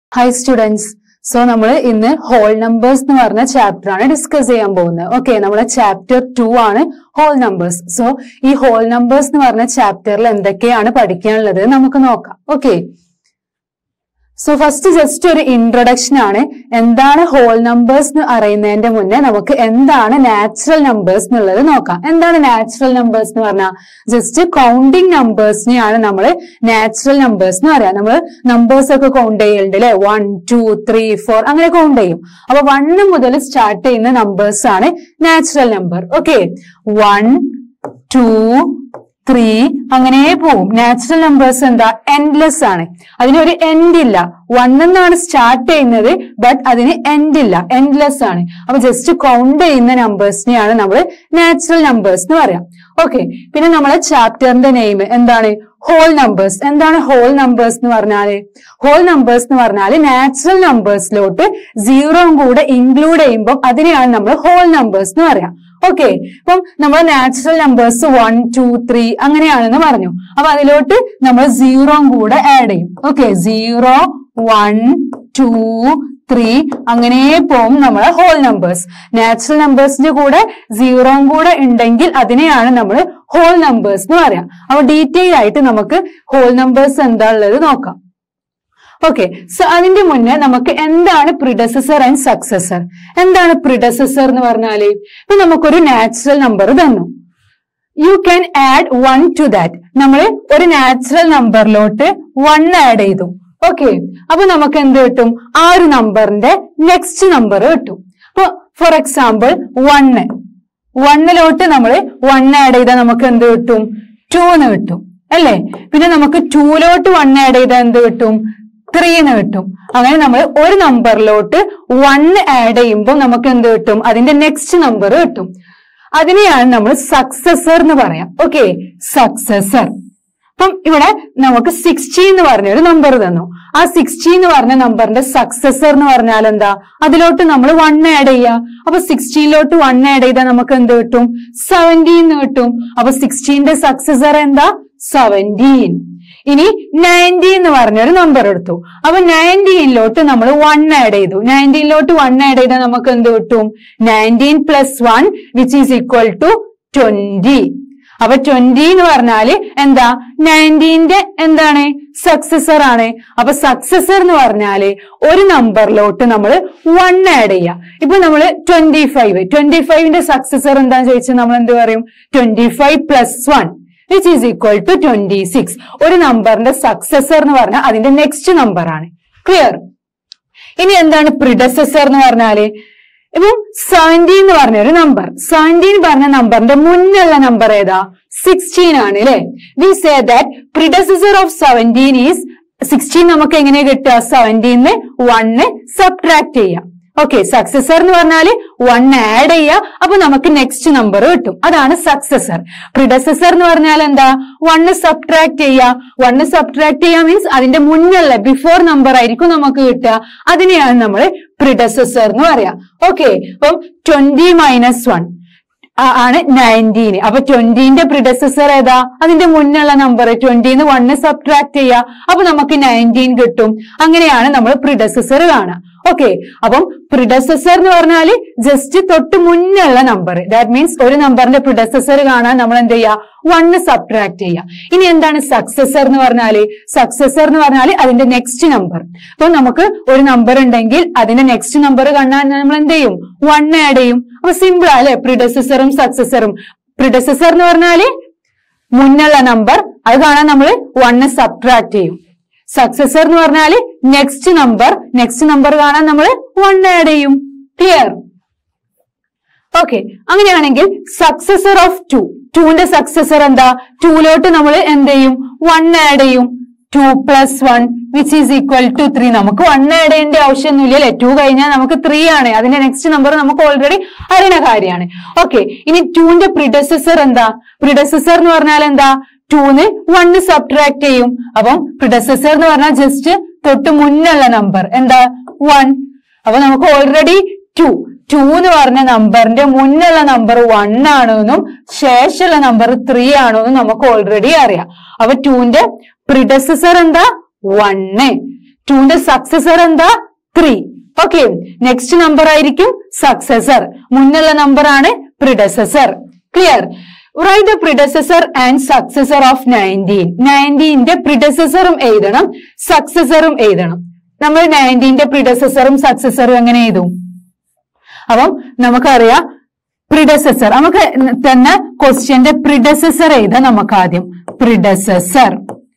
Hi students so നമ്മൾ ഇന്ന് whole numbers എന്ന് പറഞ്ഞ ചാപ്റ്റർ ആണ് ഡിസ്കസ് ചെയ്യാൻ പോകുന്നത് ഓക്കെ നമ്മുടെ ചാപ്റ്റർ ടു ആണ് ഹോൾ നമ്പേഴ്സ് സോ ഈ ഹോൾ നമ്പേഴ്സ് എന്ന് പറഞ്ഞ ചാപ്റ്ററിൽ എന്തൊക്കെയാണ് പഠിക്കാനുള്ളത് നമുക്ക് നോക്കാം ഓക്കെ സോ ഫസ്റ്റ് ജസ്റ്റ് ഒരു ഇൻട്രൊഡക്ഷൻ ആണ് എന്താണ് ഹോൾ നമ്പേഴ്സ് എന്ന് അറിയുന്നതിന്റെ മുന്നേ നമുക്ക് എന്താണ് നാച്ചുറൽ നമ്പേഴ്സ് എന്നുള്ളത് നോക്കാം എന്താണ് നാച്ചുറൽ നമ്പേഴ്സ് എന്ന് പറഞ്ഞാൽ ജസ്റ്റ് കൗണ്ടിങ് നമ്പേഴ്സിനെയാണ് നമ്മൾ നാച്ചുറൽ നമ്പേഴ്സ് എന്ന് പറയാം നമ്മൾ നമ്പേഴ്സ് ഒക്കെ കൗണ്ട് ചെയ്യലുണ്ട് അല്ലെ വൺ ടു ത്രീ ഫോർ അങ്ങനെ കൗണ്ട് ചെയ്യും അപ്പൊ വണ്ണ് മുതൽ സ്റ്റാർട്ട് ചെയ്യുന്ന നമ്പേഴ്സ് ആണ് natural number okay one two three അങ്ങനെ പോവും നാച്ചുറൽ നമ്പേഴ്സ് എന്താ എൻഡ്ലെസ് ആണ് അതിനൊരു എൻഡ് ഇല്ല വൺ എന്നാണ് സ്റ്റാർട്ട് ചെയ്യുന്നത് ബട്ട് അതിന് എൻഡ് ഇല്ല എൻഡ്ലെസ് ആണ് അപ്പൊ ജസ്റ്റ് കൗണ്ട് ചെയ്യുന്ന നമ്പേഴ്സിനെയാണ് നമ്മൾ നാച്ചുറൽ നമ്പേഴ്സ് എന്ന് പറയാം ഓക്കെ പിന്നെ നമ്മളെ ചാപ്റ്ററിന്റെ നെയിം എന്താണ് ഹോൾ നമ്പേഴ്സ് എന്താണ് ഹോൾ നമ്പേഴ്സ് എന്ന് പറഞ്ഞാല് ഹോൾ നമ്പേഴ്സ് എന്ന് പറഞ്ഞാല് നാച്ചുറൽ നമ്പേഴ്സിലോട്ട് സീറോയും കൂടെ ഇൻക്ലൂഡ് ചെയ്യുമ്പോൾ അതിനെയാണ് നമ്മൾ ഹോൾ നമ്പേഴ്സ് എന്ന് പറയാം ഓക്കെ അപ്പം നമ്മൾ natural numbers one two three അങ്ങനെയാണെന്ന് പറഞ്ഞു അപ്പൊ അതിലോട്ട് നമ്മൾ സീറോയും കൂടെ ആഡ് ചെയ്യും okay zero one two three അങ്ങനെ പോവും നമ്മളെ ഹോൾ നമ്പേഴ്സ് നാച്ചുറൽ നമ്പേഴ്സിന്റെ കൂടെ സീറോയും കൂടെ ഉണ്ടെങ്കിൽ അതിനെയാണ് നമ്മൾ ഹോൾ നമ്പേഴ്സ് എന്ന് പറയാം അപ്പൊ ഡീറ്റെയിൽ ആയിട്ട് നമുക്ക് ഹോൾ നമ്പേഴ്സ് എന്താ ഉള്ളത് നോക്കാം ഓക്കെ സോ അതിന്റെ മുന്നേ നമുക്ക് എന്താണ് പ്രിഡസസർ ആൻഡ് സക്സസർ എന്താണ് പ്രിഡസസർ എന്ന് പറഞ്ഞാല് ഇപ്പൊ നമുക്കൊരു നാച്ചുറൽ നമ്പർ തന്നു you can add one to that നമ്മൾ ഒരു നാച്ചുറൽ നമ്പറിലോട്ട് വൺ ആഡ് ചെയ്തു ഓക്കെ അപ്പൊ നമുക്ക് എന്ത് കിട്ടും ആ ഒരു നമ്പറിന്റെ നെക്സ്റ്റ് നമ്പർ കിട്ടും അപ്പൊ ഫോർ എക്സാമ്പിൾ വണ്ണ് വണ്ണിലോട്ട് നമ്മൾ വൺ ആഡ് ചെയ്താൽ നമുക്ക് എന്ത് കിട്ടും ടു എന്ന് കിട്ടും അല്ലേ പിന്നെ നമുക്ക് ടൂലോട്ട് വൺ ആഡ് ചെയ്താൽ എന്ത് കിട്ടും ത്രീ എന്ന് കിട്ടും അങ്ങനെ നമ്മൾ ഒരു നമ്പറിലോട്ട് വൺ ആഡ് ചെയ്യുമ്പോൾ നമുക്ക് എന്ത് കിട്ടും അതിന്റെ നെക്സ്റ്റ് നമ്പർ കിട്ടും അതിനെയാണ് നമ്മൾ സക്സസർ എന്ന് പറയാം ഓക്കെ സക്സസർ അപ്പം ഇവിടെ നമുക്ക് സിക്സ്റ്റി എന്ന് പറഞ്ഞ ഒരു നമ്പർ തന്നു ആ സിക്സ്റ്റി എന്ന് പറഞ്ഞ നമ്പറിന്റെ സക്സസർ എന്ന് പറഞ്ഞാൽ എന്താ അതിലോട്ട് നമ്മൾ വൺ ആഡ് ചെയ്യുക അപ്പൊ സിക്സ്റ്റീനിലോട്ട് വൺ ആഡ് ചെയ്താൽ നമുക്ക് എന്ത് കിട്ടും സെവൻറ്റീൻ കിട്ടും അപ്പൊ സിക്സ്റ്റീന്റെ സക്സസർ എന്താ സെവൻറ്റീൻ ഇനി നയൻറ്റി എന്ന് പറഞ്ഞൊരു നമ്പർ എടുത്തു അപ്പൊ നയൻറ്റീനിലോട്ട് നമ്മൾ വൺ ആഡ് ചെയ്തു നയൻറ്റീനിലോട്ട് വൺ ആഡ് ചെയ്താൽ നമുക്ക് എന്ത് കിട്ടും nineteen plus one which is equal to twenty അപ്പൊ ട്വന്റി എന്ന് പറഞ്ഞാല് എന്താ നയൻറ്റീന്റെ എന്താണ് സക്സസർ ആണ് അപ്പൊ സക്സസർ എന്ന് പറഞ്ഞാല് ഒരു നമ്പറിലോട്ട് നമ്മൾ വൺ ആഡ് ചെയ്യാം ഇപ്പൊ നമ്മൾ ട്വന്റി ഫൈവ് ട്വന്റി ഫൈവിന്റെ സക്സസർ എന്താന്ന് ചോദിച്ചാൽ നമ്മൾ എന്ത് പറയും twenty five plus one which is equal to twenty six ഒരു നമ്പറിന്റെ സക്സസർ എന്ന് പറഞ്ഞാൽ അതിന്റെ നെക്സ്റ്റ് നമ്പർ ആണ് ക്ലിയർ ഇനി എന്താണ് പ്രിഡസസർ എന്ന് പറഞ്ഞാല് ഇപ്പം സെവൻറ്റീൻ എന്ന് പറഞ്ഞ ഒരു നമ്പർ സെവൻറ്റീൻ പറഞ്ഞ നമ്പറിന്റെ മുന്നുള്ള നമ്പർ ഏതാ സിക്സ്റ്റീൻ ആണ് അല്ലെ we say that predecessor of seventeen is sixteen നമുക്ക് എങ്ങനെ കിട്ടുക സെവൻറ്റീന്ന് വണ്ണ് സബ്ട്രാക്ട് ചെയ്യാം ഓക്കെ സക്സസർ എന്ന് പറഞ്ഞാല് വൺ ആഡ് ചെയ്യുക അപ്പൊ നമുക്ക് നെക്സ്റ്റ് നമ്പർ കിട്ടും അതാണ് സക്സസർ പ്രിഡസസർ എന്ന് പറഞ്ഞാൽ എന്താ വണ്ണ് സബ്ട്രാക്ട് ചെയ്യുക വണ്ണ് സബ്ട്രാക്ട് ചെയ്യുക മീൻസ് അതിന്റെ മുന്നുള്ള ബിഫോർ നമ്പർ ആയിരിക്കും നമുക്ക് കിട്ടുക അതിനെയാണ് നമ്മൾ പ്രിഡസസർ എന്ന് പറയാ ഓക്കെ അപ്പം ട്വന്റി മൈനസ് വൺ ആണ് നയൻറ്റീന് അപ്പൊ ട്വന്റീന്റെ പ്രിഡസസർ ഏതാ അതിന്റെ മുന്നുള്ള നമ്പർ ട്വന്റിന്ന് വണ്ണ് സബ്ട്രാക്ട് ചെയ്യുക അപ്പൊ നമുക്ക് നയൻറ്റീൻ കിട്ടും അങ്ങനെയാണ് നമ്മൾ പ്രിഡസസർ കാണുക ഓക്കെ അപ്പം പ്രിഡസസർ എന്ന് പറഞ്ഞാല് ജസ്റ്റ് തൊട്ട് മുന്നുള്ള നമ്പർ ദാറ്റ് മീൻസ് ഒരു നമ്പറിന്റെ പ്രിഡസസർ കാണാൻ നമ്മൾ എന്ത് ചെയ്യുക വണ്ണ് സബ്ട്രാക്ട് ചെയ്യുക ഇനി എന്താണ് സക്സസർ എന്ന് പറഞ്ഞാല് സക്സസർ എന്ന് പറഞ്ഞാല് അതിന്റെ നെക്സ്റ്റ് നമ്പർ അപ്പൊ നമുക്ക് ഒരു നമ്പർ ഉണ്ടെങ്കിൽ അതിന്റെ നെക്സ്റ്റ് നമ്പർ കാണാൻ നമ്മൾ എന്ത് ചെയ്യും വൺ ആഡ് ചെയ്യും അപ്പൊ സിമ്പിൾ അല്ലെ പ്രിഡസസറും സക്സസറും പ്രിഡസസർ എന്ന് പറഞ്ഞാല് മുന്നുള്ള നമ്പർ അത് കാണാൻ നമ്മൾ വണ്ണ് സബ്ട്രാക്ട് ചെയ്യും സക്സസർ എന്ന് പറഞ്ഞാല് നെക്സ്റ്റ് നമ്പർ നെക്സ്റ്റ് നമ്പർ കാണാൻ നമ്മൾ വൺ ആഡ് ചെയ്യും ക്ലിയർ ഓക്കെ അങ്ങനെയാണെങ്കിൽ സക്സസർ ഓഫ് ടു ടുവിന്റെ സക്സസർ എന്താ ടൂലോട്ട് നമ്മൾ എന്ത് ചെയ്യും വൺ ആഡ് ചെയ്യും two plus one which is equal to three നമുക്ക് വൺ ആഡ് ചെയ്യേണ്ട ആവശ്യമൊന്നുമില്ല അല്ലെ ടു കഴിഞ്ഞാൽ നമുക്ക് ത്രീ ആണ് അതിന്റെ നെക്സ്റ്റ് നമ്പർ നമുക്ക് ഓൾറെഡി അറിയണ കാര്യമാണ് ഓക്കെ ഇനി ടുവിന്റെ പ്രിഡസസർ എന്താ പ്രിഡസസർ എന്ന് പറഞ്ഞാൽ എന്താ ടൂന്ന് വണ്ണ് സബ്ട്രാക്ട് ചെയ്യും അപ്പം പ്രിഡസസർ എന്ന് പറഞ്ഞാൽ ജസ്റ്റ് തൊട്ട് മുന്നുള്ള നമ്പർ എന്താ വൺ അപ്പൊ നമുക്ക് ഓൾറെഡി ടു ടു എന്ന് പറഞ്ഞ നമ്പറിന്റെ മുന്നുള്ള നമ്പർ വൺ ആണെന്നും ശേഷമുള്ള നമ്പർ ത്രീ ആണെന്നും നമുക്ക് ഓൾറെഡി അറിയാം അപ്പൊ ടുവിന്റെ പ്രിഡസസർ എന്താ വണ്ണ് ടുവിന്റെ സക്സസർ എന്താ ത്രീ ഓക്കെ നെക്സ്റ്റ് നമ്പർ ആയിരിക്കും സക്സസർ മുന്നുള്ള നമ്പർ ആണ് predecessor clear right the predecessor and successor of nineteen നയൻറ്റീന്റെ പ്രിഡസസറും എഴുതണം സക്സസറും എഴുതണം നമ്മൾ നയൻറ്റീന്റെ പ്രിഡസസറും സക്സസറും എങ്ങനെ എഴുതും അപ്പം നമുക്കറിയാം പ്രിഡസസർ നമുക്ക് തന്നെ ക്വസ്റ്റ്യന്റെ പ്രിഡസസർ എഴുതാം നമുക്ക് ആദ്യം പ്രിഡസസർ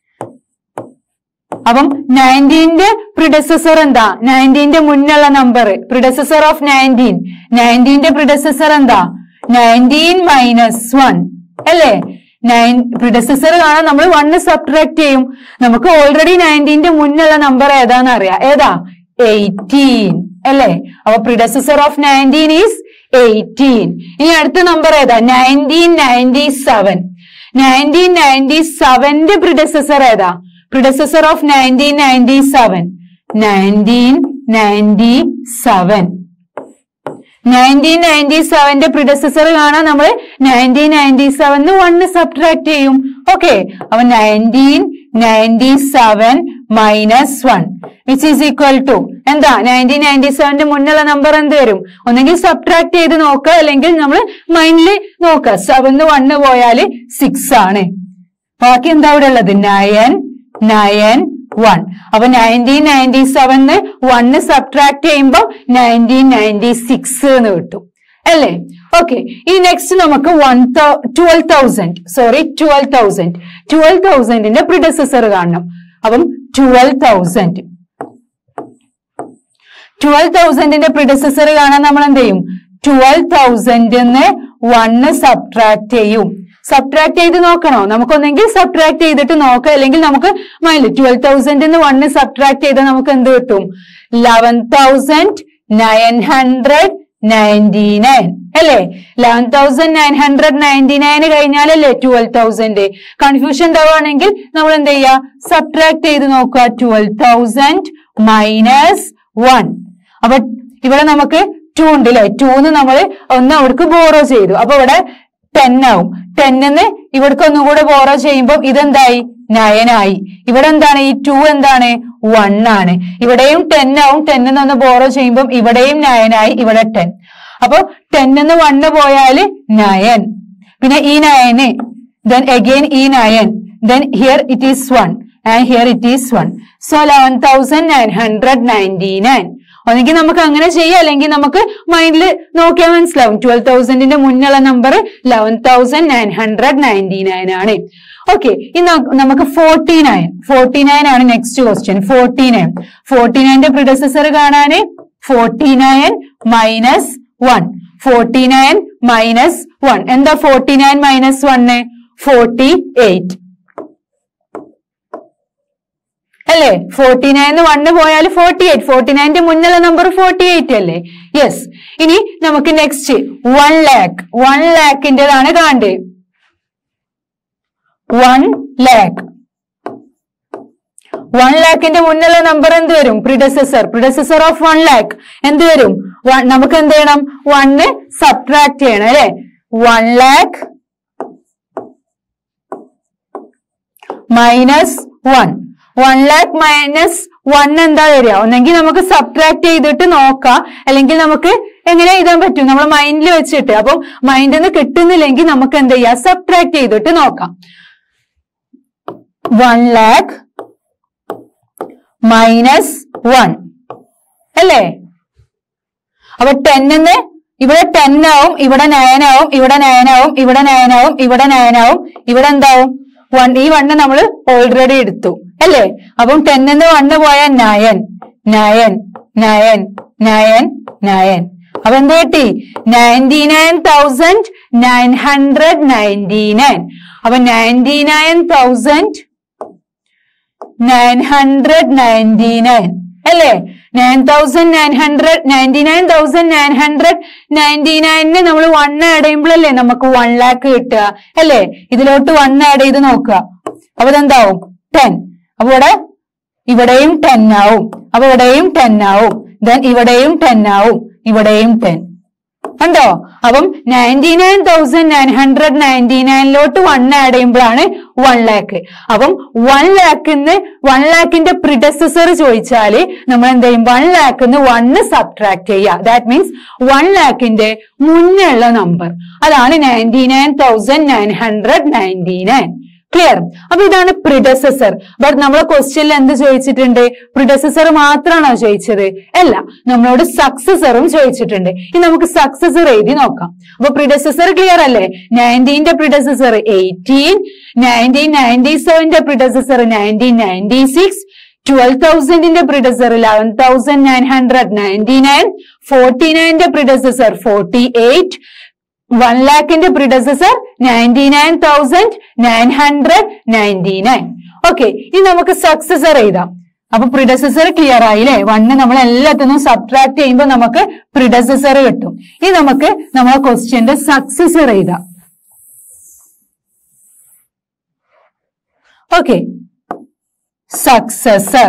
അപ്പം നയൻറ്റീന്റെ പ്രിഡസസർ എന്താ നയൻറ്റീന്റെ മുന്നുള്ള നമ്പർ പ്രിഡസസർ ഓഫ് നയൻറ്റീൻ നയൻറ്റീന്റെ പ്രിഡസസർ എന്താ നയൻറ്റീൻ മൈനസ് വൺ അല്ലേ നയൻ പ്രിഡസസർ കാണാൻ നമ്മൾ വണ്ണ് സബ്ട്രാക്ട് ചെയ്യും നമുക്ക് ഓൾറെഡി നയൻറ്റീന്റെ മുന്നുള്ള നമ്പർ ഏതാന്ന് അറിയാം ഏതാ എയ്റ്റീൻ അല്ലേ അപ്പൊ predecessor of nineteen is eighteen ഇനി അടുത്ത നമ്പർ ഏതാ nineteen ninety seven nineteen ninety സെവന്റെ പ്രിഡസസർ ഏതാ predecessor of nineteen ninety seven nineteen ninety seven nineteen ninety സെവന്റെ പ്രിഡസസർ കാണാൻ നമ്മൾ nineteen ninety seven one subtract ചെയ്യും ഓക്കെ അപ്പൊ nineteen ninety seven minus one which is equal to എന്താ nineteen ninety സെവന്റെ മുന്നുള്ള നമ്പർ എന്ത് വരും ഒന്നെങ്കിൽ സബ്ട്രാക്ട് ചെയ്ത് നോക്കുക അല്ലെങ്കിൽ നമ്മൾ മൈൻഡിൽ നോക്കുക സെവന്ന് വണ്ണ് പോയാല് സിക്സ് ആണ് ബാക്കി എന്താ ഇവിടെ ഉള്ളത് നയൻ നയൻ വൺ അപ്പൊ നയൻറ്റീൻ നയൻറ്റി സെവന്ന് വണ്ണ് സബ്ട്രാക്ട് ചെയ്യുമ്പോൾ നയൻറ്റീൻ നയൻറ്റി സിക്സ് എന്ന് കിട്ടും അല്ലേ ഓക്കെ ഈ നെക്സ്റ്റ് നമുക്ക് one twelve thousand sorry twelve thousand twelve തൗസൻഡിന്റെ പ്രിഡസസർ കാണണം അപ്പം ട്വൽവ് തൗസൻഡ് ട്വൽവ് തൗസൻഡിന്റെ പ്രിഡസസർ കാണാൻ നമ്മൾ എന്ത് ചെയ്യും ട്വൽവ് തൗസൻഡിന്ന് വണ്ണ് സബ്ട്രാക്ട് ചെയ്യും സബ്ട്രാക്ട് ചെയ്ത് നോക്കണോ നമുക്കൊന്നെങ്കിൽ സബ്ട്രാക്ട് ചെയ്തിട്ട് നോക്കാം അല്ലെങ്കിൽ നമുക്ക് മൈൻഡ് ട്വൽവ് തൗസൻഡിന്ന് വണ്ണ് സബ്ട്രാക്ട് ചെയ്താൽ നമുക്ക് എന്ത് കിട്ടും eleven thousand nine hundred ninety nine അല്ലേ eleven thousand nine hundred ninety nine കഴിഞ്ഞാലല്ലേ ട്വൽവ് തൗസൻഡ് കൺഫ്യൂഷൻ ഉണ്ടാവുകയാണെങ്കിൽ നമ്മൾ എന്ത് ചെയ്യുക സബ്ട്രാക്ട് ചെയ്ത് നോക്കുക ട്വൽവ് തൗസൻഡ് മൈനസ് വൺ അപ്പൊ ഇവിടെ നമുക്ക് ടു ഉണ്ട് അല്ലെ ടൂന്ന് നമ്മൾ ഒന്ന് അവിടേക്ക് ബോറോ ചെയ്തു അപ്പൊ ഇവിടെ ടെൻ ആവും ടെന്നിന്ന് ഇവിടേക്ക് ഒന്നും കൂടെ ബോറോ ചെയ്യുമ്പോൾ ഇതെന്തായി നയൻ ആയി ഇവിടെ എന്താണ് ഈ ടു എന്താണ് വൺ ആണ് ഇവിടെയും ടെൻ ആവും ടെന്നിന്ന് ഒന്ന് ബോറോ ചെയ്യുമ്പോൾ ഇവിടെയും നയൻ ആയി ഇവിടെ ടെൻ അപ്പൊ ടെന്നിന്ന് വണ്ണ് പോയാല് നയൻ പിന്നെ ഈ നയന് ദെൻ അഗെയിൻ ഈ nine then here it is one and here it is one so eleven thousand nine hundred ninety nine ഒന്നെങ്കിൽ നമുക്ക് അങ്ങനെ ചെയ്യാം അല്ലെങ്കിൽ നമുക്ക് മൈൻഡിൽ നോക്കിയാൽ മനസ്സിലാവും ട്വൽവ് തൗസൻഡിന്റെ മുന്നുള്ള number eleven thousand nine hundred ninety nine ആണ് ഓക്കെ ഇന്ന് നമുക്ക് ഫോർട്ടി നയൻ ഫോർട്ടി നയൻ ആണ് next question forty nine forty നയന്റെ പ്രിഡസസർ കാണാന് forty nine minus one forty nine minus one എന്താ forty nine minus one forty eight അല്ലേ forty nine one പോയാൽ forty eight forty നയന്റെ മുന്നുള്ള നമ്പർ ഫോർട്ടി എയ്റ്റ് അല്ലേ yes ഇനി നമുക്ക് നെക്സ്റ്റ് വൺ ലാക്ക് വൺ ലാക്കിൻ്റെതാണ് കാണേണ്ടത് വൺ ലാക്ക് വൺ ലാക്കിന്റെ മുന്നുള്ള നമ്പർ എന്ത് വരും predecessor predecessor of one lakh എന്ത് വരും One- നമുക്ക് എന്ത് ചെയ്യണം വണ്ണ് സബ്ട്രാക്ട് ചെയ്യണം അല്ലെ one lakh minus one one lakh minus one എന്താ വരിക ഒന്നെങ്കിൽ നമുക്ക് സബ്ട്രാക്ട് ചെയ്തിട്ട് നോക്കാം അല്ലെങ്കിൽ നമുക്ക് എങ്ങനെ എഴുതാൻ പറ്റും നമ്മൾ മൈൻഡിൽ വെച്ചിട്ട് അപ്പം മൈൻഡിൽ നിന്ന് കിട്ടുന്നില്ലെങ്കിൽ നമുക്ക് എന്ത് ചെയ്യാം സബ്ട്രാക്ട് ചെയ്തിട്ട് നോക്കാം വൺ ലാക്ക് മൈനസ് വൺ അല്ലേ അപ്പൊ ടെന്നിന്ന് ഇവിടെ ടെൻ ആവും ഇവിടെ നയൻ ആവും ഇവിടെ നയൻ ആവും ഇവിടെ നയൻ ആവും ഇവിടെ നയൻ ആവും ഇവിടെ എന്താവും വൺ ഈ വണ്ണ് നമ്മൾ ഓൾറെഡി എടുത്തു അല്ലേ അപ്പം ടെന്നിന്ന് വണ്ണ് പോയ nine nine nine nine nine അപ്പൊ എന്ത് കിട്ടി ninety nine thousand nine hundred ninety nine അപ്പൊ ninety nine thousand nine hundred ninety nine അല്ലേ nine thousand nine hundred ninety nine thousand nine hundred ninety നയനിന് നമ്മൾ വൺ ആഡ് ചെയ്യുമ്പോഴല്ലേ നമുക്ക് one lakh കിട്ടുക അല്ലേ ഇതിലോട്ട് വൺ ആഡ് ചെയ്ത് നോക്കുക അപ്പൊ ഇതെന്താവും ടെൻ അപ്പൊ ഇവിടെ ഇവിടെയും ടെൻ ആവും അപ്പൊ ഇവിടെയും ടെൻ ആവും ദെൻ ഇവിടെയും ടെൻ ആവും ഇവിടെയും ടെൻ കണ്ടോ അപ്പം ninety nine thousand nine hundred ninety നയനിലോട്ട് വൺ ആഡ് ചെയ്യുമ്പോഴാണ് വൺ ലാക്ക് അപ്പം വൺ ലാക്കിന്ന് വൺ ലാക്കിന്റെ പ്രിഡസസർ ചോദിച്ചാല് നമ്മൾ എന്ത് ചെയ്യും വൺ ലാക്കിന്ന് വണ്ണ് സബ്ട്രാക്ട് ചെയ്യുക ദാറ്റ് മീൻസ് വൺ ലാക്കിന്റെ മുന്നേ ഉള്ള നമ്പർ അതാണ് ninety nine thousand nine hundred ninety nine clear അപ്പൊ ഇതാണ് പ്രിഡസസർ ബട്ട് നമ്മളെ ക്വസ്റ്റ്യനിൽ എന്ത് ചോദിച്ചിട്ടുണ്ട് പ്രിഡസസർ മാത്രമാണോ ചോദിച്ചത് അല്ല നമ്മളോട് സക്സസറും ചോദിച്ചിട്ടുണ്ട് ഇനി നമുക്ക് സക്സസർ എഴുതി നോക്കാം അപ്പൊ പ്രിഡസസർ ക്ലിയർ അല്ലേ നയൻറ്റീന്റെ പ്രിഡസസർ എയ്റ്റീൻ നയൻറ്റീൻ നയൻറ്റി സെവന്റെ predecessor nineteen ninety six twelve തൗസൻഡിന്റെ predecessor eleven thousand nine hundred ninety nine forty നയന്റെ പ്രിഡസസർ ഫോർട്ടി എയ്റ്റ് വൺ ലാഖിന്റെ predecessor ninety nine thousand nine hundred ninety nine okay ഇനി നമുക്ക് successor എഴുതാം അപ്പൊ predecessor clear ആയില്ലേ one നമ്മൾ എല്ലാത്തിനും സബ്ട്രാക്ട് ചെയ്യുമ്പോൾ നമുക്ക് പ്രിഡസസർ കിട്ടും ഇനി നമുക്ക് നമ്മളെ ക്വസ്റ്റ്യന്റെ സക്സസർ എഴുതാം okay successor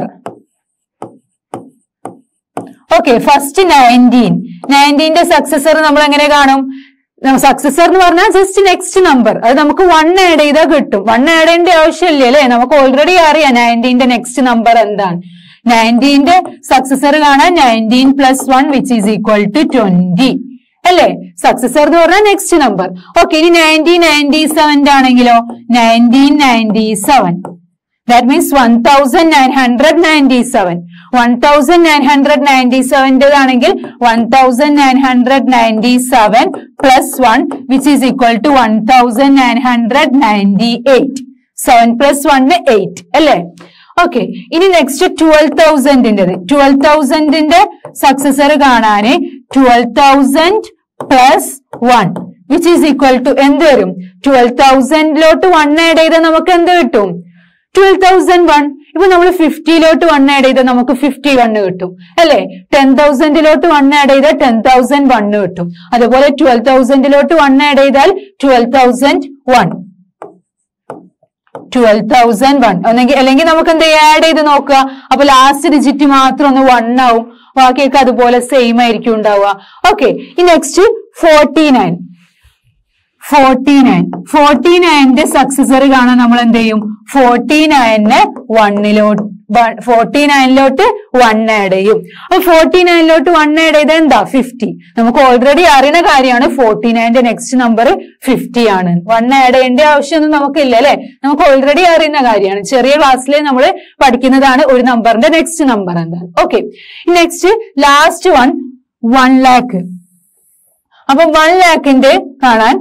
okay first nineteen നയൻറ്റീന്റെ സക്സസർ നമ്മൾ എങ്ങനെ കാണും സക്സസർ എന്ന് പറഞ്ഞാൽ ജസ്റ്റ് നെക്സ്റ്റ് നമ്പർ അത് നമുക്ക് വൺ ആഡ് ചെയ്താൽ കിട്ടും വൺ ആഡ് ചെയ്യേണ്ട ആവശ്യമില്ല അല്ലേ നമുക്ക് ഓൾറെഡി അറിയാം നയൻറ്റീന്റെ നെക്സ്റ്റ് നമ്പർ എന്താണ് നയൻറ്റീന്റെ സക്സസർ കാണാൻ nineteen plus one which is equal to twenty അല്ലേ സക്സസർ എന്ന് പറഞ്ഞാൽ നെക്സ്റ്റ് നമ്പർ ഓക്കെ ഇനി നയൻറ്റീൻ നയൻറ്റി സെവന്റെ ആണെങ്കിലോ nineteen ninety seven that means one thousand nine hundred ninety seven one thousand nine hundred ninety സെവൻ്റെതാണെങ്കിൽ one thousand nine hundred ninety seven plus one which is equal to one thousand nine hundred ninety eight seven plus one eight അല്ലേ okay ഇനി next twelve തൗസൻഡിൻ്റെത് twelve തൗസൻഡിന്റെ successor കാണാന് twelve thousand plus one which is equal to എന്ത് വരും twelve തൗസൻഡിലോട്ട് one add ചെയ്താൽ നമുക്ക് എന്ത് കിട്ടും ട്വൽവ് തൗസൻഡ് വൺ ഇപ്പൊ നമ്മൾ ഫിഫ്റ്റിയിലോട്ട് വൺ ആഡ് ചെയ്താൽ നമുക്ക് ഫിഫ്റ്റി വണ്ണ് കിട്ടും അല്ലെ ടെൻ തൗസൻഡിലോട്ട് വൺ ആഡ് ചെയ്താൽ ടെൻ തൗസൻഡ് വണ്ണ് കിട്ടും അതുപോലെ ട്വൽവ് തൗസൻഡിലോട്ട് വൺ ആഡ് ചെയ്താൽ twelve thousand one twelve thousand one ഒന്നെങ്കിൽ അല്ലെങ്കിൽ നമുക്ക് എന്ത് ആഡ് ചെയ്ത് നോക്കുക അപ്പൊ ലാസ്റ്റ് ഡിജിറ്റ് മാത്രം ഒന്ന് വൺ ആവും ബാക്കിയൊക്കെ അതുപോലെ സെയിം ആയിരിക്കും ഉണ്ടാവുക ഓക്കെ ഈ next forty nine forty nine forty നയന്റെ സക്സസർ കാണാൻ നമ്മൾ എന്ത് ചെയ്യും ഫോർട്ടി നയനെ വണ്ണിലോട്ട് ഫോർട്ടി നയനിലോട്ട് വൺ ആഡ് ചെയ്യും അപ്പൊ ഫോർട്ടി നയനിലോട്ട് വൺ ആഡ് ചെയ്താൽ എന്താ ഫിഫ്റ്റി നമുക്ക് ഓൾറെഡി അറിയുന്ന കാര്യമാണ് ഫോർട്ടി നയന്റെ നെക്സ്റ്റ് നമ്പർ ഫിഫ്റ്റി ആണ് വൺ ആഡ് ചെയ്യേണ്ട ആവശ്യമൊന്നും നമുക്കില്ല അല്ലെ നമുക്ക് ഓൾറെഡി അറിയുന്ന കാര്യമാണ് ചെറിയ ക്ലാസ്സിൽ നമ്മൾ പഠിക്കുന്നതാണ് ഒരു നമ്പറിന്റെ നെക്സ്റ്റ് നമ്പർ എന്താണ് okay next last one one lakh അപ്പൊ വൺ ലാക്കിന്റെ കാണാൻ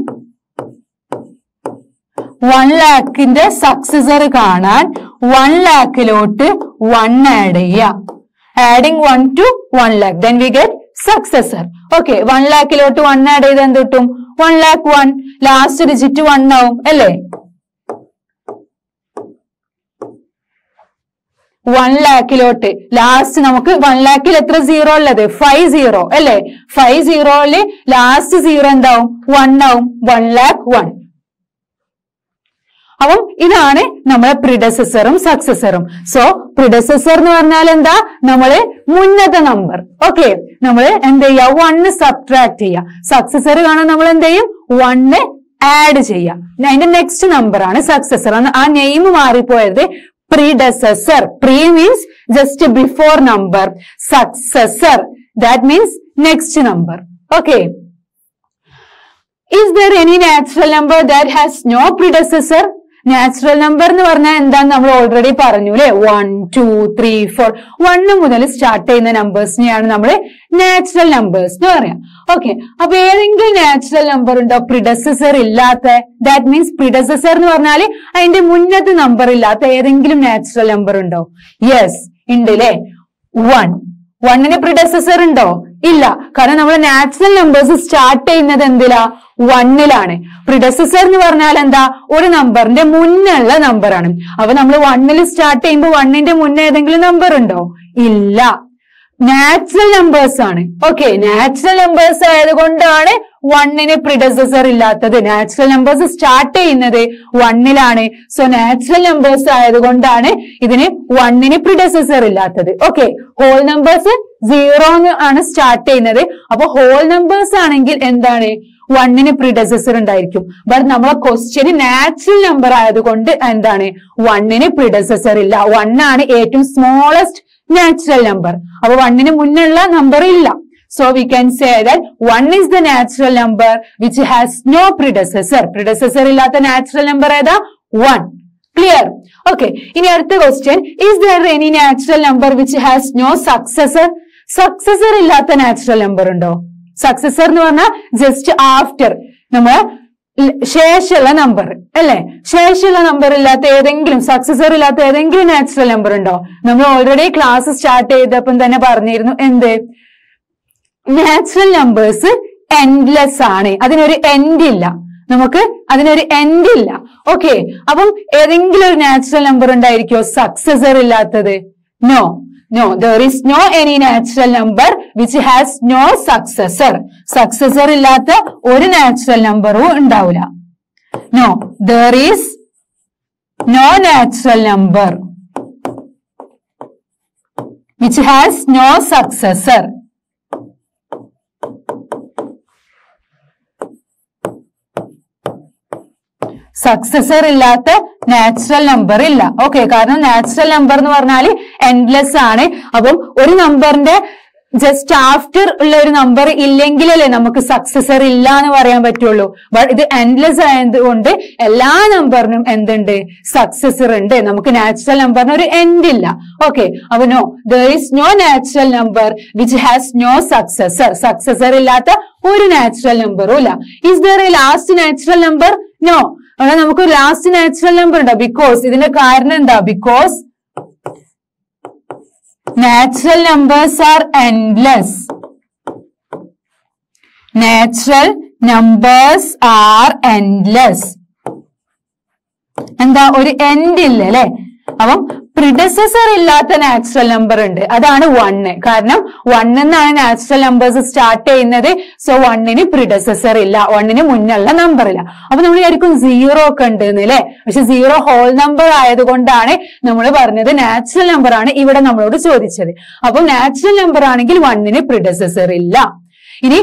വൺ ലാക്കിന്റെ സക്സസർ കാണാൻ വൺ ലാക്കിലോട്ട് വൺ ആഡ് ചെയ്യാം adding one to one lakh then we get successor okay one ലാക്കിലോട്ട് വൺ ആഡ് ചെയ്ത് എന്ത് കിട്ടും one lakh one last digit one ആവും അല്ലേ വൺ ലാക്കിലോട്ട് ലാസ്റ്റ് നമുക്ക് വൺ ലാക്കിൽ എത്ര സീറോ ഉള്ളത് ഫൈവ് സീറോ അല്ലേ ഫൈവ് സീറോയില് ലാസ്റ്റ് സീറോ എന്താവും വൺ ആവും വൺ ലാക്ക് വൺ അപ്പം ഇതാണ് നമ്മളെ പ്രിഡസസറും സക്സസറും സോ പ്രിഡസസർ എന്ന് പറഞ്ഞാൽ എന്താ നമ്മള് മുന്നത്തെ നമ്പർ ഓക്കെ നമ്മൾ എന്ത് ചെയ്യുക വണ്ണ് സബ്ട്രാക്ട് ചെയ്യുക സക്സസർ കാണാൻ നമ്മൾ എന്ത് ചെയ്യും വണ്ണ് ആഡ് ചെയ്യാം അതിന്റെ നെക്സ്റ്റ് നമ്പർ ആണ് സക്സസർ ആ നെയിം മാറിപ്പോയത് predecessor pre means just before number successor that means next number okay Is there any natural number that has no predecessor? Natural number എന്ന് പറഞ്ഞാൽ എന്താന്ന് നമ്മൾ ഓൾറെഡി പറഞ്ഞു അല്ലെ one two three four one മുതൽ start ചെയ്യുന്ന നമ്പേഴ്സിനെയാണ് നമ്മൾ നാച്ചുറൽ നമ്പേഴ്സ് എന്ന് പറയാം ഓക്കെ അപ്പൊ ഏതെങ്കിലും നാച്ചുറൽ നമ്പർ ഉണ്ടോ പ്രിഡസസർ ഇല്ലാത്ത ദാറ്റ് മീൻസ് പ്രിഡസസർ എന്ന് പറഞ്ഞാൽ അതിന്റെ മുന്നത്തെ നമ്പർ ഇല്ലാത്ത ഏതെങ്കിലും നാച്ചുറൽ നമ്പർ ഉണ്ടോ യെസ് ഉണ്ട് അല്ലേ വൺ വണ്ണിന് പ്രിഡസസർ ഉണ്ടോ ഇല്ല കാരണം നമ്മൾ നാച്ചുറൽ നമ്പേഴ്സ് സ്റ്റാർട്ട് ചെയ്യുന്നത് എന്തിലാ വണ്ണിലാണ് പ്രിഡസസർ എന്ന് പറഞ്ഞാൽ എന്താ ഒരു നമ്പറിന്റെ മുന്നുള്ള നമ്പറാണ് അപ്പൊ നമ്മൾ വണ്ണിൽ സ്റ്റാർട്ട് ചെയ്യുമ്പോൾ വണ്ണിന്റെ മുന്നേ ഏതെങ്കിലും നമ്പർ ഉണ്ടോ ഇല്ല നാച്ചുറൽ നമ്പേഴ്സ് ആണ് ഓക്കെ നാച്ചുറൽ നമ്പേഴ്സ് ആയതുകൊണ്ടാണ് വണ്ണിന് പ്രിഡസസർ ഇല്ലാത്തത് നാച്ചുറൽ നമ്പേഴ്സ് സ്റ്റാർട്ട് ചെയ്യുന്നത് വണ്ണിലാണ് സോ നാച്ചുറൽ നമ്പേഴ്സ് ആയതുകൊണ്ടാണ് ഇതിന് വണ്ണിന് പ്രിഡസസർ ഇല്ലാത്തത് ഓക്കെ ഹോൾ നമ്പേഴ്സ് സീറോ ആണ് സ്റ്റാർട്ട് ചെയ്യുന്നത് അപ്പൊ ഹോൾ നമ്പേഴ്സ് ആണെങ്കിൽ എന്താണ് വണ്ണിന് പ്രിഡസസർ ഉണ്ടായിരിക്കും ബട്ട് നമ്മളെ ക്വസ്റ്റ്യന് നാച്ചുറൽ നമ്പർ ആയതുകൊണ്ട് എന്താണ് വണ്ണിന് പ്രിഡസസർ ഇല്ല വൺ ആണ് ഏറ്റവും സ്മോളസ്റ്റ് നാച്ചുറൽ നമ്പർ അപ്പൊ വണ്ണിന് മുന്നുള്ള നമ്പർ ഇല്ല so we can say that one is the natural number which has no predecessor predecessor ഇല്ലാത്ത നാച്ചുറൽ നമ്പർ ഏതാ വൺ ക്ലിയർ ഓക്കെ ഇനി അടുത്ത question is there any natural number which has no successor successor ഇല്ലാത്ത natural number ഉണ്ടോ successor എന്ന് പറഞ്ഞാൽ just after നമ്മൾ ശേഷമുള്ള നമ്പർ അല്ലെ ശേഷമുള്ള നമ്പർ ഇല്ലാത്ത ഏതെങ്കിലും സക്സസർ ഇല്ലാത്ത ഏതെങ്കിലും നാച്ചുറൽ നമ്പർ ഉണ്ടോ നമ്മൾ ഓൾറെഡി ക്ലാസ് സ്റ്റാർട്ട് ചെയ്തപ്പം തന്നെ പറഞ്ഞിരുന്നു എന്ത് നാച്ചുറൽ നമ്പേഴ്സ് എൻഡ്ലെസ് ആണ് അതിനൊരു എൻഡ് ഇല്ല നമുക്ക് അതിനൊരു എൻഡ് ഇല്ല ഓക്കെ അപ്പം ഏതെങ്കിലും ഒരു നാച്ചുറൽ നമ്പർ ഉണ്ടായിരിക്കോ സക്സസർ ഇല്ലാത്തത് no no there is no any natural number which has no successor successor ഇല്ലാത്ത ഒരു നാച്ചുറൽ നമ്പറും ഉണ്ടാവില്ല no there is no natural number which has no successor successor ഇല്ലാത്ത നാച്ചുറൽ നമ്പർ ഇല്ല ഓക്കെ കാരണം natural number എന്ന് പറഞ്ഞാൽ എൻഡ്ലെസ് ആണ് അപ്പം ഒരു നമ്പറിന്റെ ജസ്റ്റ് ആഫ്റ്റർ ഉള്ള ഒരു നമ്പർ ഇല്ലെങ്കിലല്ലേ നമുക്ക് സക്സസർ ഇല്ല എന്ന് പറയാൻ പറ്റുള്ളൂ ബട്ട് ഇത് എൻഡ്ലെസ് ആയതുകൊണ്ട് എല്ലാ നമ്പറിനും എന്തുണ്ട് സക്സസർ ഉണ്ട് നമുക്ക് നാച്ചുറൽ നമ്പറിന് ഒരു എൻഡ് ഇല്ല ഓക്കെ അപ്പൊ no there is no natural number which has no successor successor ഇല്ലാത്ത ഒരു നാച്ചുറൽ നമ്പറും ഇല്ല is there a last natural number no അവിടെ നമുക്ക് ലാസ്റ്റ് നാച്ചുറൽ നമ്പർ ഉണ്ടോ ബിക്കോസ് ഇതിന്റെ കാരണം എന്താ because natural numbers are endless natural numbers are endless എന്താ ഒരു എൻഡ് ഇല്ല അല്ലെ അപ്പം പ്രിഡസസർ ഇല്ലാത്ത നാച്ചുറൽ നമ്പർ ഉണ്ട് അതാണ് വണ്ണ് കാരണം വൺ എന്നാണ് നാച്ചുറൽ നമ്പേഴ്സ് സ്റ്റാർട്ട് ചെയ്യുന്നത് സോ വണ്ണിന് പ്രിഡസസർ ഇല്ല വണ്ണിന് മുന്നുള്ള നമ്പർ ഇല്ല അപ്പൊ നമ്മൾ വിചാരിക്കും സീറോ ഒക്കെ ഉണ്ട് എന്ന് അല്ലെ പക്ഷെ സീറോ ഹോൾ നമ്പർ ആയതുകൊണ്ടാണ് നമ്മൾ പറഞ്ഞത് നാച്ചുറൽ നമ്പർ ആണ് ഇവിടെ നമ്മളോട് ചോദിച്ചത് അപ്പൊ നാച്ചുറൽ നമ്പർ ആണെങ്കിൽ വണ്ണിന് പ്രിഡസസർ ഇല്ല ഇനി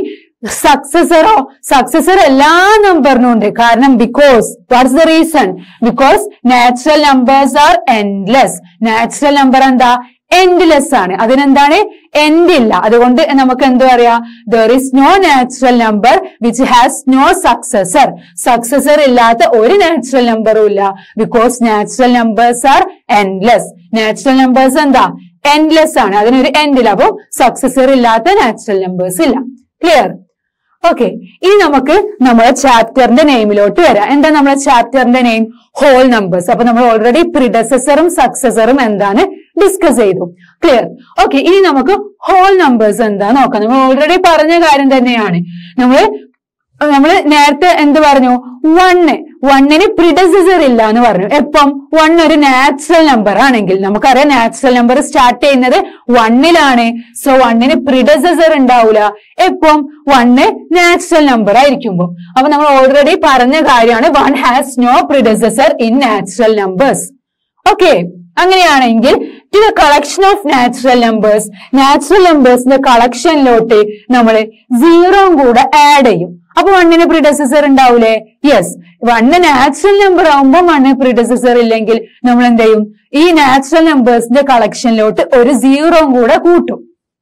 സക്സസറോ സക്സസർ എല്ലാ നമ്പറിനും ഉണ്ട് കാരണം because what's the reason because natural numbers are endless natural number എന്താ എൻഡ്ലെസ് ആണ് അതിനെന്താണ് എൻഡ് ഇല്ല അതുകൊണ്ട് നമുക്ക് എന്ത് പറയാ there is no natural number which has no successor successor ഇല്ലാത്ത ഒരു നാച്ചുറൽ നമ്പറും ഇല്ല because natural numbers are endless natural numbers എന്താ എൻഡ്ലെസ് ആണ് അതിനൊരു എൻഡ് ഇല്ല അപ്പൊ സക്സസർ ഇല്ലാത്ത നാച്ചുറൽ നമ്പേഴ്സ് ഇല്ല ക്ലിയർ ഓക്കെ ഇനി നമുക്ക് നമ്മുടെ ചാപ്റ്ററിന്റെ നെയിമിലോട്ട് വരാം എന്താ നമ്മുടെ ചാപ്റ്ററിന്റെ നെയിം ഹോൾ നമ്പേഴ്സ് അപ്പൊ നമ്മൾ ഓൾറെഡി പ്രിഡസസറും സക്സസറും എന്താണ് ഡിസ്കസ് ചെയ്തു ക്ലിയർ ഓക്കെ ഇനി നമുക്ക് ഹോൾ നമ്പേഴ്സ് എന്താ നോക്കാം നമ്മൾ ഓൾറെഡി പറഞ്ഞ കാര്യം തന്നെയാണ് നമ്മൾ നമ്മൾ നേരത്തെ എന്ത് പറഞ്ഞു വണ്ണ് വണ്ണിന് പ്രിഡസസർ ഇല്ല എന്ന് പറഞ്ഞു എപ്പം വൺ ഒരു നാച്ചുറൽ നമ്പർ ആണെങ്കിൽ നമുക്കറിയാം നാച്ചുറൽ നമ്പർ സ്റ്റാർട്ട് ചെയ്യുന്നത് വണ്ണിലാണ് സോ വണ്ണിന് പ്രിഡസസർ ഉണ്ടാവൂല എപ്പം വണ്ണ് നാച്ചുറൽ നമ്പർ ആയിരിക്കുമ്പോൾ അപ്പൊ നമ്മൾ ഓൾറെഡി പറഞ്ഞ കാര്യമാണ് one has no predecessor in natural numbers okay അങ്ങനെയാണെങ്കിൽ to the collection of natural numbers natural നമ്പേഴ്സിന്റെ കളക്ഷനിലോട്ട് നമ്മൾ സീറോ കൂടെ ആഡ് ചെയ്യും അപ്പൊ വണ്ണിന് പ്രിഡസസർ ഉണ്ടാവൂലേ യെസ് വണ്ണ് നാച്ചുറൽ നമ്പർ ആവുമ്പോൾ വണ്ണിന് പ്രിഡസസർ ഇല്ലെങ്കിൽ നമ്മൾ എന്ത് ചെയ്യും ഈ നാച്ചുറൽ നമ്പേഴ്സിന്റെ കളക്ഷനിലോട്ട് ഒരു സീറോ കൂടെ കൂട്ടും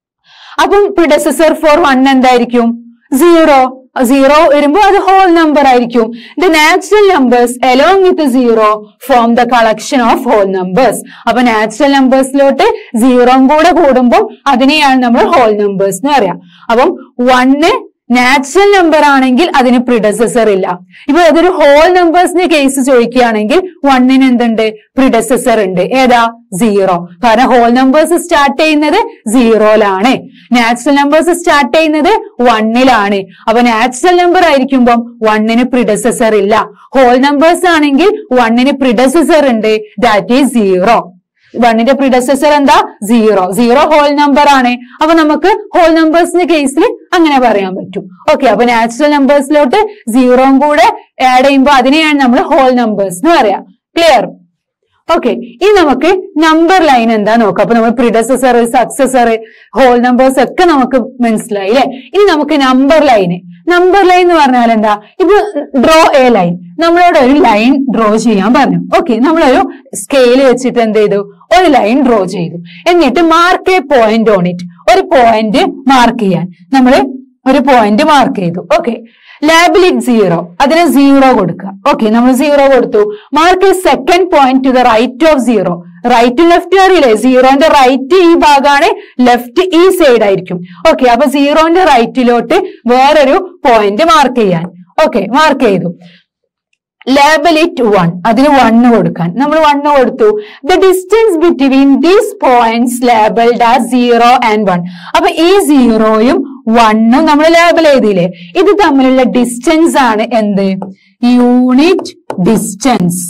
അപ്പം പ്രിഡസസർ ഫോർ വൺ എന്തായിരിക്കും സീറോ സീറോ വരുമ്പോൾ അത് ഹോൾ നമ്പർ ആയിരിക്കും the natural numbers along with zero form the collection of whole numbers അപ്പൊ നാച്ചുറൽ നമ്പേഴ്സിലോട്ട് സീറോ കൂടെ കൂടുമ്പോൾ അതിനെയാണ് നമ്മൾ ഹോൾ നമ്പേഴ്സ് എന്ന് പറയാം അപ്പം വണ്ണ് നാച്ചുറൽ നമ്പർ ആണെങ്കിൽ അതിന് പ്രിഡസസർ ഇല്ല ഇപ്പൊ അതൊരു ഹോൾ നമ്പേഴ്സിന്റെ കേസ് ചോദിക്കുകയാണെങ്കിൽ വണ്ണിന് എന്തുണ്ട് പ്രിഡസസർ ഉണ്ട് ഏതാ സീറോ കാരണം ഹോൾ നമ്പേഴ്സ് സ്റ്റാർട്ട് ചെയ്യുന്നത് സീറോയിലാണ് നാച്ചുറൽ നമ്പേഴ്സ് സ്റ്റാർട്ട് ചെയ്യുന്നത് വണ്ണിലാണ് അപ്പൊ നാച്ചുറൽ നമ്പർ ആയിരിക്കുമ്പോൾ വണ്ണിന് പ്രിഡസസർ ഇല്ല ഹോൾ നമ്പേഴ്സ് ആണെങ്കിൽ വണ്ണിന് പ്രിഡസസർ ഉണ്ട് ദാറ്റ് ഈസ് സീറോ വണ്ണിന്റെ പ്രിഡസസർ എന്താ സീറോ സീറോ ഹോൾ നമ്പർ ആണ് അപ്പൊ നമുക്ക് ഹോൾ നമ്പേഴ്സിന്റെ കേസിൽ അങ്ങനെ പറയാൻ പറ്റും ഓക്കെ അപ്പൊ നാച്ചുറൽ നമ്പേഴ്സിലോട്ട് സീറോയും കൂടെ ആഡ് ചെയ്യുമ്പോൾ അതിനെയാണ് നമ്മൾ ഹോൾ നമ്പേഴ്സ് എന്ന് പറയാം ക്ലിയർ ഓക്കെ ഇനി നമുക്ക് നമ്പർ ലൈൻ എന്താ നോക്കാം അപ്പൊ നമ്മൾ പ്രിഡസസർ സക്സസർ ഹോൾ നമ്പേഴ്സ് ഒക്കെ നമുക്ക് മനസ്സിലായി അല്ലെ ഇനി നമുക്ക് നമ്പർ ലൈന് നമ്പർ ലൈൻ എന്ന് പറഞ്ഞാൽ എന്താ ഇത് ഡ്രോ എ ലൈൻ നമ്മളോട് ഒരു ലൈൻ ഡ്രോ ചെയ്യാൻ പറഞ്ഞു ഓക്കെ നമ്മളൊരു സ്കെയിൽ വെച്ചിട്ട് എന്ത് ചെയ്തു ഒരു ലൈൻ ഡ്രോ ചെയ്തു എന്നിട്ട് mark a point on it ഒരു പോയിന്റ് മാർക്ക് ചെയ്യാൻ നമ്മൾ ഒരു പോയിന്റ് മാർക്ക് ചെയ്തു ഓക്കെ ലാബിലിറ്റ് സീറോ അതിന് സീറോ കൊടുക്കുക ഓക്കെ നമ്മൾ സീറോ കൊടുത്തു mark a second point to the right of zero right left അറിയില്ലേ സീറോന്റെ റൈറ്റ് ഈ ഭാഗമാണ് ലെഫ്റ്റ് ഈ സൈഡ് ആയിരിക്കും ഓക്കെ അപ്പൊ സീറോന്റെ റൈറ്റിലോട്ട് വേറൊരു പോയിന്റ് മാർക്ക് ചെയ്യാൻ ഓക്കെ മാർക്ക് ചെയ്തു ലേബൽ ഇറ്റ് വൺ അതിന് വണ്ണ് കൊടുക്കാൻ നമ്മൾ വണ്ണ് കൊടുത്തു the distance between these points labelled ആ സീറോ ആൻഡ് വൺ അപ്പൊ ഈ സീറോയും വണ്ണും നമ്മൾ ലേബൽ ചെയ്തില്ലേ ഇത് തമ്മിലുള്ള ഡിസ്റ്റൻസ് ആണ് എന്ത് unit distance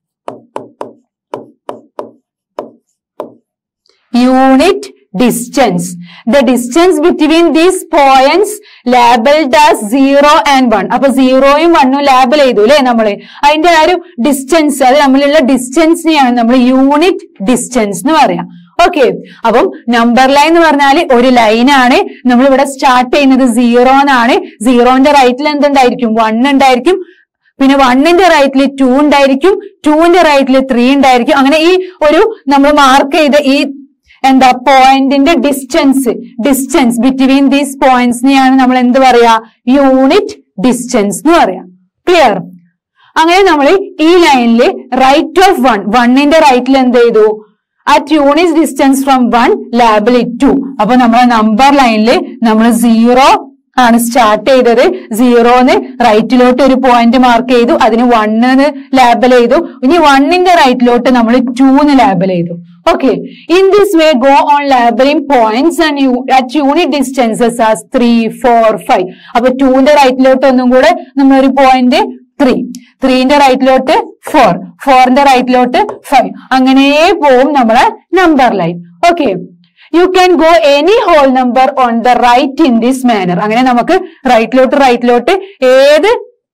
unit distance the distance between these points labelled as zero and one അപ്പൊ സീറോയും വണ്ണും ലേബൽ ചെയ്തു അല്ലെ നമ്മള് അതിന്റെ ആ ഒരു ഡിസ്റ്റൻസ് അത് തമ്മിലുള്ള ഡിസ്റ്റൻസിനെയാണ് നമ്മൾ യൂണിറ്റ് ഡിസ്റ്റൻസ് എന്ന് പറയാം ഓക്കെ അപ്പം നമ്പർ ലൈൻ എന്ന് പറഞ്ഞാൽ ഒരു ലൈനാണ് നമ്മൾ ഇവിടെ സ്റ്റാർട്ട് ചെയ്യുന്നത് സീറോ എന്നാണ് സീറോന്റെ റൈറ്റിൽ എന്തുണ്ടായിരിക്കും വൺ ഉണ്ടായിരിക്കും പിന്നെ വണ്ണിന്റെ റൈറ്റിൽ ടു ഉണ്ടായിരിക്കും ടൂവിന്റെ റൈറ്റിൽ ത്രീ ഉണ്ടായിരിക്കും അങ്ങനെ ഈ ഒരു നമ്മൾ മാർക്ക് ചെയ്ത ഈ എന്താ പോയിന്റിന്റെ ഡിസ്റ്റൻസ് ഡിസ്റ്റൻസ് ബിറ്റ്വീൻ ദീസ് പോയിന്റ്സിനെയാണ് നമ്മൾ എന്ത് പറയാ യൂണിറ്റ് ഡിസ്റ്റൻസ് എന്ന് പറയാം ക്ലിയർ അങ്ങനെ നമ്മൾ ഈ ലൈനിൽ റൈറ്റ് ഓഫ് വൺ വണ്ണിന്റെ റൈറ്റിൽ എന്ത് ചെയ്തു at unit distance from one label two അപ്പൊ നമ്മളെ നമ്പർ ലൈനിൽ നമ്മൾ സീറോ ആണ് സ്റ്റാർട്ട് ചെയ്തത് സീറോന്ന് റൈറ്റിലോട്ട് ഒരു പോയിന്റ് മാർക്ക് ചെയ്തു അതിന് വണ്ണിന് ലേബൽ ചെയ്തു ഇനി വണ്ണിന്റെ റൈറ്റിലോട്ട് നമ്മൾ ടൂന്ന് ലേബൽ ചെയ്തു okay in this way go on labelling points and at unit distances as three four five അപ്പൊ ടൂന്റെ റൈറ്റിലോട്ട് ഒന്നും കൂടെ നമ്മൾ ഒരു പോയിന്റ് ത്രീ ത്രീന്റെ റൈറ്റിലോട്ട് ഫോർ ഫോറിന്റെ റൈറ്റിലോട്ട് ഫൈവ് അങ്ങനെ പോവും നമ്മളെ number line okay you can go any whole number on the right in this manner അങ്ങനെ നമുക്ക് റൈറ്റിലോട്ട് റൈറ്റിലോട്ട് ഏത്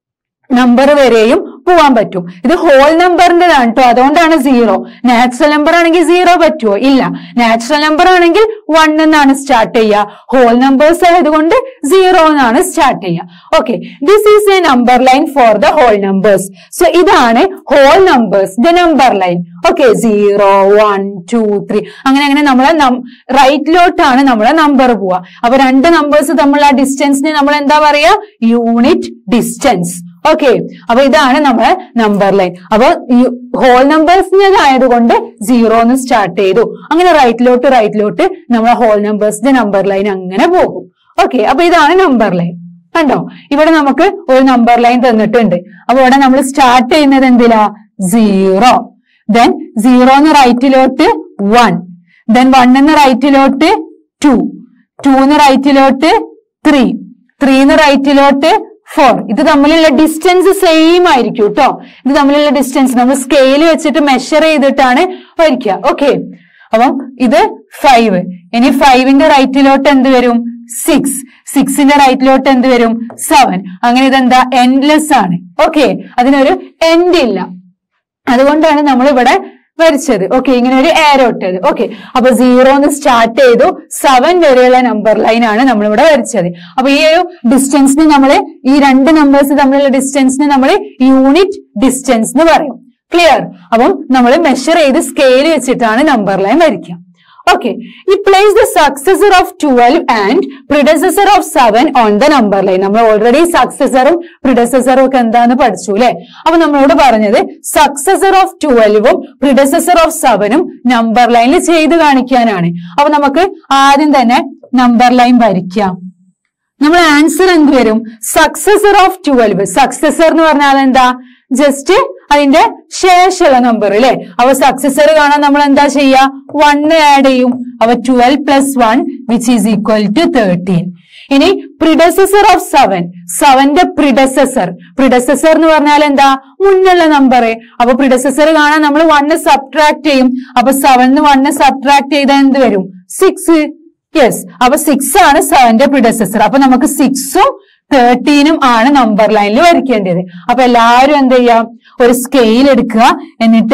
നമ്പർ വരെയും പോവാൻ പറ്റും ഇത് ഹോൾ നമ്പറിന്റെതാണ് കേട്ടോ അതുകൊണ്ടാണ് സീറോ നാച്ചുറൽ നമ്പർ ആണെങ്കിൽ സീറോ പറ്റുമോ ഇല്ല നാച്ചുറൽ നമ്പർ ആണെങ്കിൽ വൺ എന്നാണ് സ്റ്റാർട്ട് ചെയ്യുക ഹോൾ നമ്പേഴ്സ് ആയതുകൊണ്ട് സീറോ എന്നാണ് സ്റ്റാർട്ട് ചെയ്യുക okay this is a number line for the whole numbers so ഇതാണ് whole numbers the number line okay zero one two three അങ്ങനെ അങ്ങനെ നമ്മളെ റൈറ്റിലോട്ടാണ് നമ്മളെ നമ്പർ പോവുക അപ്പൊ രണ്ട് നമ്പേഴ്സ് തമ്മിലുള്ള ഡിസ്റ്റൻസിന് നമ്മൾ എന്താ പറയാ യൂണിറ്റ് ഡിസ്റ്റൻസ് ഓക്കെ അപ്പൊ ഇതാണ് നമ്മളെ നമ്പർ ലൈൻ അപ്പൊ ഹോൾ നമ്പേഴ്സിന്റെ ആയതുകൊണ്ട് സീറോ എന്ന് സ്റ്റാർട്ട് ചെയ്തു അങ്ങനെ റൈറ്റിലോട്ട് റൈറ്റിലോട്ട് നമ്മളെ ഹോൾ നമ്പേഴ്സിന്റെ നമ്പർ ലൈൻ അങ്ങനെ പോകും ഓക്കെ അപ്പൊ ഇതാണ് നമ്പർ ലൈൻ കണ്ടോ ഇവിടെ നമുക്ക് ഒരു നമ്പർ ലൈൻ തന്നിട്ടുണ്ട് അപ്പൊ ഇവിടെ നമ്മൾ സ്റ്റാർട്ട് ചെയ്യുന്നത് എന്തിലാ സീറോ ദെൻ സീറോന്ന് റൈറ്റിലോട്ട് വൺ ദെൻ വണ്ണിന്ന് റൈറ്റിലോട്ട് ടു ടൂന്ന് റൈറ്റിലോട്ട് ത്രീ ത്രീന്ന് റൈറ്റിലോട്ട് ഫോർ ഇത് തമ്മിലുള്ള ഡിസ്റ്റൻസ് സെയിം ആയിരിക്കും കേട്ടോ ഇത് തമ്മിലുള്ള ഡിസ്റ്റൻസ് നമ്മൾ സ്കെയിൽ വെച്ചിട്ട് മെഷർ ചെയ്തിട്ടാണ് വരയ്ക്കുക ഓക്കെ അപ്പം ഇത് ഫൈവ് ഇനി ഫൈവിന്റെ റൈറ്റിലോട്ട് എന്ത് വരും സിക്സ് സിക്സിന്റെ റൈറ്റിലോട്ട് എന്ത് വരും സെവൻ അങ്ങനെ ഇതെന്താ എൻഡ്ലെസ് ആണ് ഓക്കെ അതിനൊരു എൻഡ് ഇല്ല അതുകൊണ്ടാണ് നമ്മൾ ഇവിടെ വരച്ചത് ഓക്കെ ഇങ്ങനെ ഒരു ഏരോ ഇട്ടത് ഓക്കെ അപ്പൊ സീറോന്ന് സ്റ്റാർട്ട് ചെയ്തു സെവൻ വരെയുള്ള നമ്പർ ലൈൻ ആണ് നമ്മൾ ഇവിടെ വരച്ചത് അപ്പൊ ഈ ഒരു ഡിസ്റ്റൻസിന് നമ്മൾ ഈ രണ്ട് നമ്പേഴ്സ് തമ്മിലുള്ള ഡിസ്റ്റൻസിന് നമ്മൾ യൂണിറ്റ് ഡിസ്റ്റൻസ് എന്ന് പറയും ക്ലിയർ അപ്പം നമ്മൾ മെഷർ ചെയ്ത് സ്കെയിൽ വെച്ചിട്ടാണ് നമ്പർ ലൈൻ വരയ്ക്കുക ഓക്കെ ഈ place the successor of twelve and predecessor of seven on the number line നമ്മൾ ഓൾറെഡി സക്സസറും പ്രിഡസസറും ഒക്കെ എന്താന്ന് പഠിച്ചു അല്ലെ അപ്പൊ നമ്മളോട് പറഞ്ഞത് സക്സസർ ഓഫ് ട്വൽവും പ്രിഡസസർ ഓഫ് സെവനും നമ്പർ ലൈനിൽ ചെയ്ത് കാണിക്കാനാണ് അപ്പൊ നമുക്ക് ആദ്യം തന്നെ നമ്പർ ലൈൻ വരയ്ക്കാം നമ്മൾ ആൻസർ എന്ത് വരും സക്സസർ ഓഫ് ട്വൽവ് സക്സസർ എന്ന് പറഞ്ഞാൽ എന്താ ജസ്റ്റ് അതിന്റെ ശേഷമുള്ള നമ്പർ അല്ലെ അപ്പൊ സക്സസർ കാണാൻ നമ്മൾ എന്താ ചെയ്യാ വൺ ആഡ് ചെയ്യും അപ്പൊ twelve plus one which is equal to thirteen ഇനി പ്രിഡസസർ ഓഫ് സെവൻ സെവന്റെ പ്രിഡസസർ പ്രിഡസസർ എന്ന് പറഞ്ഞാൽ എന്താ മുന്നുള്ള നമ്പർ അപ്പൊ പ്രിഡസസർ കാണാൻ നമ്മൾ വണ്ണ് സബ്ട്രാക്ട് ചെയ്യും അപ്പൊ സെവൻ വണ്ണ് സബ്ട്രാക്ട് ചെയ്താൽ എന്ത് വരും സിക്സ് യെസ് അപ്പൊ സിക്സ് ആണ് സെവന്റെ പ്രിഡസസർ അപ്പൊ നമുക്ക് സിക്സും തേർട്ടീനും ആണ് നമ്പർ ലൈനിൽ വരയ്ക്കേണ്ടത് അപ്പൊ എല്ലാവരും എന്ത് ചെയ്യാം ഒരു സ്കെയിൽ എടുക്കുക എന്നിട്ട്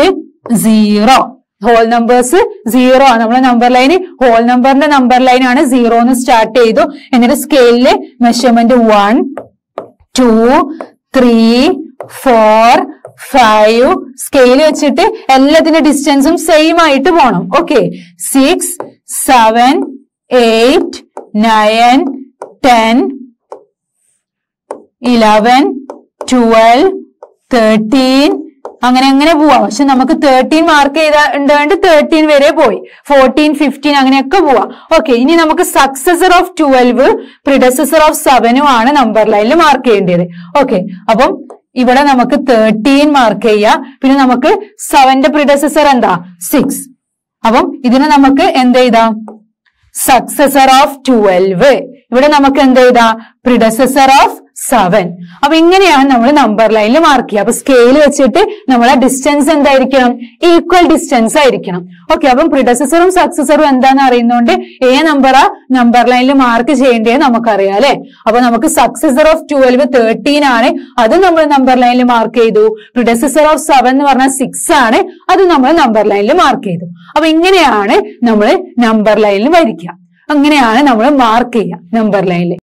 സീറോ ഹോൾ നമ്പേഴ്സ് സീറോ ആണ് നമ്മളെ നമ്പർ ലൈന് ഹോൾ നമ്പറിന്റെ നമ്പർ ലൈൻ ആണ് സീറോ എന്ന് സ്റ്റാർട്ട് ചെയ്തു എന്നിട്ട് സ്കെയിലില് measurement one two three four five scale വെച്ചിട്ട് എല്ലാത്തിന്റെ ഡിസ്റ്റൻസും സെയിം ആയിട്ട് പോണം okay six seven eight nine ten eleven twelve thirteen അങ്ങനെ അങ്ങനെ പോവാം പക്ഷെ നമുക്ക് തേർട്ടീൻ മാർക്ക് ചെയ്ത ഉണ്ടാണ്ട് തേർട്ടീൻ വരെ പോയി ഫോർട്ടീൻ ഫിഫ്റ്റീൻ അങ്ങനെയൊക്കെ പോവാം ഓക്കെ ഇനി നമുക്ക് successor of twelve predecessor of സെവനും ആണ് നമ്പർ ലൈനിൽ മാർക്ക് ചെയ്യേണ്ടത് ഓക്കെ അപ്പം ഇവിടെ നമുക്ക് തേർട്ടീൻ മാർക്ക് ചെയ്യാം പിന്നെ നമുക്ക് സെവന്റെ പ്രിഡസസർ എന്താ സിക്സ് അപ്പം ഇതിനെ നമുക്ക് എന്ത് ചെയ്താം സക്സസർ ഓഫ് ട്വൽവ് ഇവിടെ നമുക്ക് എന്ത് ചെയ്താ പ്രിഡസസർ ഓഫ് സെവൻ അപ്പൊ ഇങ്ങനെയാണ് നമ്മൾ നമ്പർ ലൈനിൽ മാർക്ക് ചെയ്യുക അപ്പൊ സ്കെയിൽ വെച്ചിട്ട് നമ്മളെ ഡിസ്റ്റൻസ് എന്തായിരിക്കണം ഈക്വൽ ഡിസ്റ്റൻസ് ആയിരിക്കണം ഓക്കെ അപ്പം പ്രിഡസസറും സക്സസറും എന്താന്ന് അറിയുന്നോണ്ട് ഏ നമ്പറാ നമ്പർ ലൈനിൽ മാർക്ക് ചെയ്യേണ്ടത് നമുക്കറിയാം അല്ലെ അപ്പൊ നമുക്ക് സക്സസർ ഓഫ് ട്വൽവ് തേർട്ടീൻ ആണ് അത് നമ്മൾ നമ്പർ ലൈനിൽ മാർക്ക് ചെയ്തു പ്രിഡസസർ ഓഫ് സെവൻ എന്ന് പറഞ്ഞാൽ സിക്സ് ആണ് അത് നമ്മൾ നമ്പർ ലൈനിൽ മാർക്ക് ചെയ്തു അപ്പൊ ഇങ്ങനെയാണ് നമ്മൾ നമ്പർ ലൈനിൽ വരിക്കുക അങ്ങനെയാണ് നമ്മൾ മാർക്ക് ചെയ്യുക നമ്പർ ലൈനിൽ